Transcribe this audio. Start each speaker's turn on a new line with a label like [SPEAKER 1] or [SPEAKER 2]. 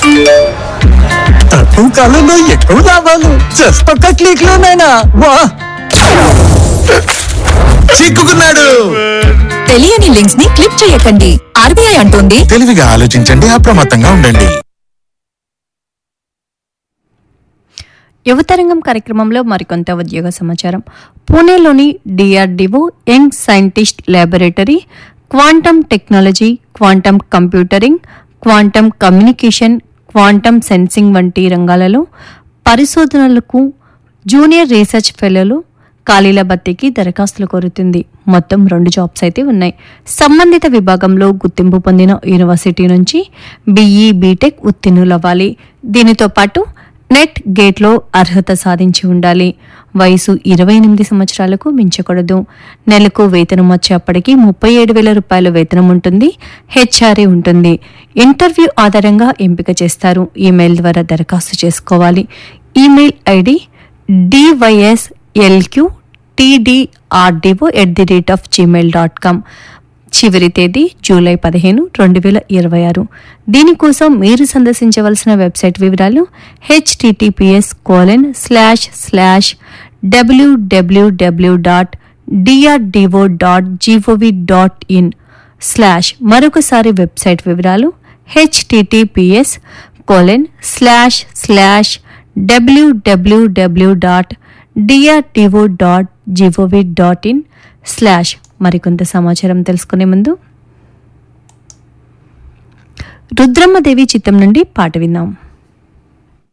[SPEAKER 1] తక్కువ కాలంలో ఎక్కువ లాభాలు జస్ట్ ఒక్క క్లిక్ లోనైనా వా
[SPEAKER 2] చిక్కుకున్నాడు
[SPEAKER 3] తెలియని లింక్స్ ని క్లిక్ చేయకండి ఆర్బీఐ అంటోంది
[SPEAKER 2] తెలివిగా ఆలోచించండి అప్రమత్తంగా ఉండండి
[SPEAKER 4] యువతరంగం కార్యక్రమంలో మరికొంత ఉద్యోగ సమాచారం పూణేలోని DRDO young scientist laboratory quantum technology quantum computing quantum communication quantum sensing వంటి రంగాలలో పరిశోధనలకు జూనియర్ రీసెర్చ్ ఫెలోలు ఖాళీల భర్తీకి దరఖాస్తులు కోరుతుంది మొత్తం రెండు జాబ్స్ అయితే ఉన్నాయి సంబంధిత విభాగంలో గుర్తింపు పొందిన యూనివర్సిటీ నుంచి బీఈ బీటెక్ ఉత్తీర్ణులవ్వాలి దీనితో పాటు నెట్ గేట్లో అర్హత సాధించి ఉండాలి వయసు ఇరవై ఎనిమిది సంవత్సరాలకు మించకూడదు నెలకు వేతనం వచ్చేప్పటికి ముప్పై ఏడు వేల రూపాయల వేతనం ఉంటుంది హెచ్ఆర్ఏ ఉంటుంది ఇంటర్వ్యూ ఆధారంగా ఎంపిక చేస్తారు ఈమెయిల్ ద్వారా దరఖాస్తు చేసుకోవాలి email ID DYSLQ TDRDO at the rate of gmail dot com చివరి తేదీ జూలై పదిహేను రెండు వేల ఇరవై ఆరు దీనికోసం మీరు సందర్శించవలసిన వెబ్సైట్ వివరాలు HTTPS colon slash slash WWW dot DRDO dot GOV dot in slash మరొకసారి వెబ్సైట్ వివరాలు HTTPS colon slash slash WWW dot DRDO dot GOV dot in slash మరికొంత సమాచారం తెలుసుకునే ముందు రుద్రమ్మదేవి చిత్తం నుండి పాట విందాం